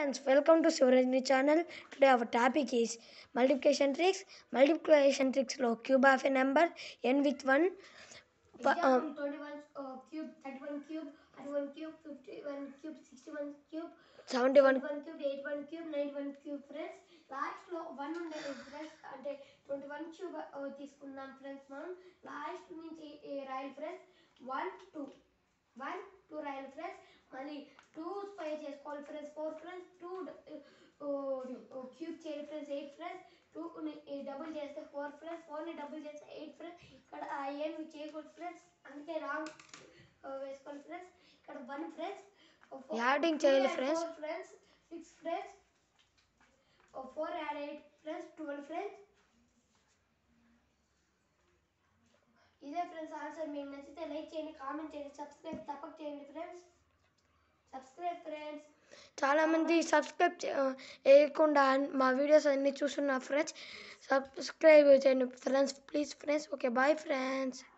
friends, welcome to Sivarajni channel. Today our topic is multiplication tricks. Multiplication tricks లో cube of a number n with 1 Example um, 21 uh, cube, 31 cube, 31 cube, 51 cube, 61 cube, 71 21 cube, 81 cube, 91 cube friends last లో one ఉండే friends అంటే twenty one cube తీసుకున్నాం friends మనం last నుంచి ఏ రాయల్ friends one two one two రాయల్ friends మళ్ళీ టూ స్క్వేర్ చేసుకోవాలి friends four friends two cube చేయాలి friends eight friends two double చేస్తే ఫోర్ ఫ్రెండ్స్ ఫోర్ని డబుల్ చేస్తే ఎయిట్ ఫ్రెండ్స్ ఇక్కడ ఏమి చేయకూడదు ఫ్రెండ్స్ అందుకే రాంగ్ వేసుకోవాలి ఫ్రెండ్స్ ఇక్కడ వన్ ఫ్రెండ్స్ Adding చేయాలి friends. Four friends six friends four add eight friends twelve friends ఇదే ఫ్రెండ్స్ ఆన్సర్ మీకు నచ్చితే లైక్ చేయండి కామెంట్ చేయండి సబ్స్క్రైబ్ తప్పక చేయండి ఫ్రెండ్స్ సబ్స్క్రైబ్ ఫ్రెండ్స్ చాలామంది సబ్స్క్రైబ్ చేయకుండా మా వీడియోస్ అన్ని చూస్తున్న ఫ్రెండ్స్ సబ్స్క్రైబ్ చేయండి friends please friends okay bye friends